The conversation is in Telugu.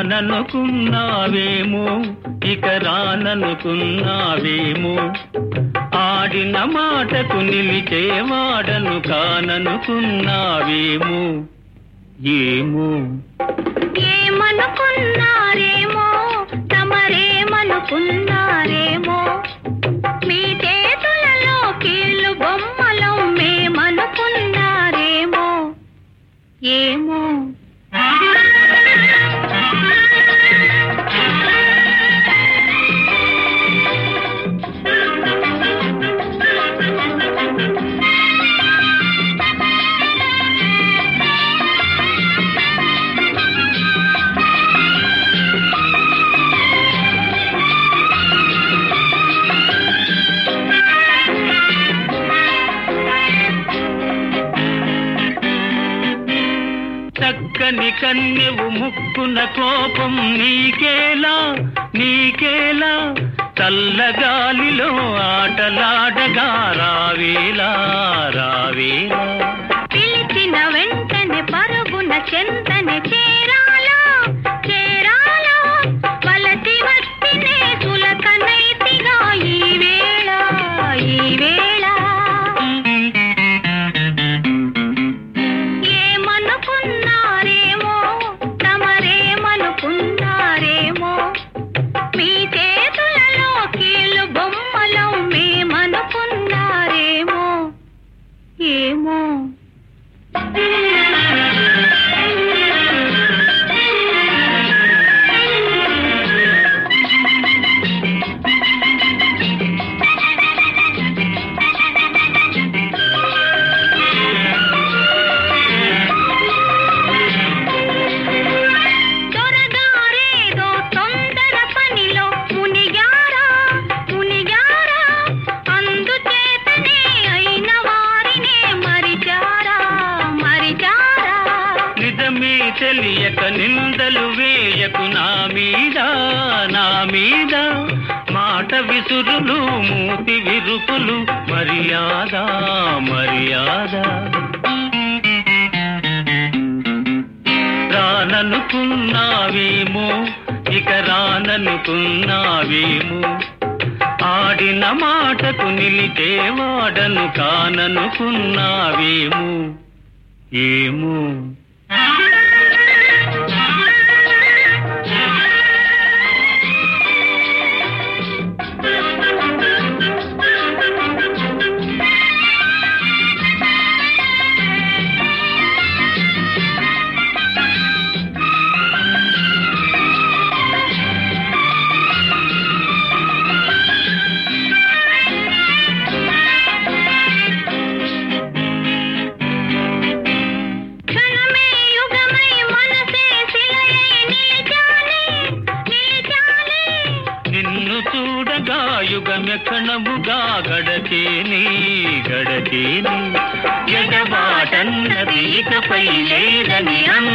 రాననుకున్నావేమో ఇక రాననుకున్నావేమో ఆడిన మాటకు నిలిచేవాడను కాననుకున్నావేమో ఏమో ఏమనుకున్నారేమో తమరేమనుకున్నారేమో మీ చేతులలో కీళ్ళు బొమ్మలం మేమనుకున్నారేమో ఏమో చక్కని కన్యవు ముక్కున కోపం నీకేలా నీకేలా చల్లగాలిలో ఆటలాడగా రావేలా రావేలా పిలిచిన వెంటనే పరుగున చెంతనే చేరాలా చేరాలా వలసి వస్తినే సులకనైతిగా ఈ వేళ ఈ వేళ ఏమనుకున్నారేమో తమరేమనుకున్నారేమో మీ చేతులలో కీళ్ళు బొమ్మలం మేమనుకున్నారేమో ఏమో దొరగారేదో తొందర పనిలో మునిగారా మునిగారా అందుచేతనే అయిన వారినే మరిచారా మరిచారా నిజమే తెలియక నిందలు వేయకు నా మీద నా మీద మాట విసురులు మూతి విరుపులు మర్యాద మర్యాద రాననుకున్నావేమో ఇక రాననుకున్నావేమో ఆడిన మాటకు నిలిచేవాడను కాననుకున్నావేమో ఏమో క్షణమే యుగమై మనసే శిలయై నిలిచాలి నిలిచాలి నిన్ను చూడగా యుగమెక్కడముగా గడకేని గడకేని ఎడబాటన్నది ఇకపై లేదని అన్న